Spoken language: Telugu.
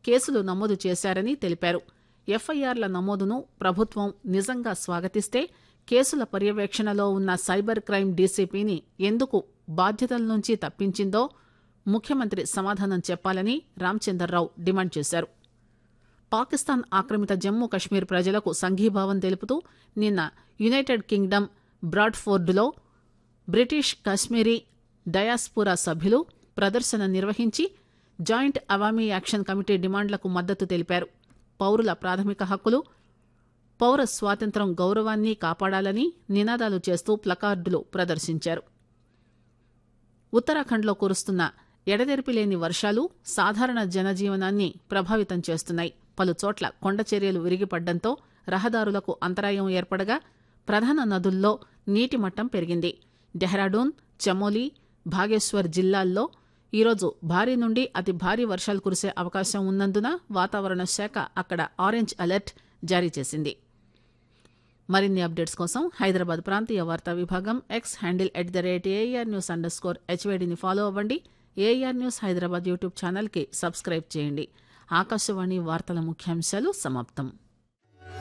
కేసులు నమోదు చేశారని తెలిపారు ఎఫ్ఐఆర్ల నమోదును ప్రభుత్వం నిజంగా స్వాగతిస్తే కేసుల పర్యవేక్షణలో ఉన్న సైబర్ క్రైమ్ డీసీపీని ఎందుకు బాధ్యతల నుంచి తప్పించిందో ముఖ్యమంత్రి సమాధానం చెప్పాలని రామచందర్రావు డిమాండ్ చేశారు పాకిస్తాన్ ఆక్రమిత జమ్మూ కశ్మీర్ ప్రజలకు సంఘీభావం తెలుపుతూ నిన్న యునైటెడ్ కింగ్డమ్ బ్రాడ్ఫోర్డులో బ్రిటిష్ కశ్మీరీ డయాస్పురా సభ్యులు ప్రదర్శన నిర్వహించి జాయింట్ అవామీ యాక్షన్ కమిటీ డిమాండ్లకు మద్దతు తెలిపారు పౌరుల ప్రాథమిక హక్కులు పౌర స్వాతంత్రం గౌరవాన్ని కాపాడాలని నినాదాలు చేస్తూ ప్లకార్డులు ప్రదర్శించారు ఉత్తరాఖండ్లో కురుస్తున్న ఎడతెరిపిలేని వర్షాలు సాధారణ జనజీవనాన్ని ప్రభావితం చేస్తున్నాయి పలు చోట్ల కొండ చర్యలు విరిగిపడ్డంతో రహదారులకు అంతరాయం ఏర్పడగా ప్రధాన నదుల్లో నీటి మట్టం పెరిగింది డెహ్రాడూన్ చమోలి భాగేశ్వర్ జిల్లాల్లో ఈరోజు భారీ నుండి అతి భారీ వర్షాలు కురిసే అవకాశం ఉన్నందున వాతావరణ శాఖ అక్కడ ఆరెంజ్ అలర్ట్ జారీ చేసింది మరిన్ని అప్డేట్స్ కోసం హైదరాబాద్ ప్రాంతీయ వార్తా విభాగం X handle at the rate AR news underscore స్కోర్ హెచ్వేడిని ఫాలో అవ్వండి ఏఆర్ న్యూస్ హైదరాబాద్ యూట్యూబ్ ఛానల్కి సబ్స్క్రైబ్ చేయండి ఆకాశవాణి వార్తల ముఖ్యాంశాలు సమాప్తం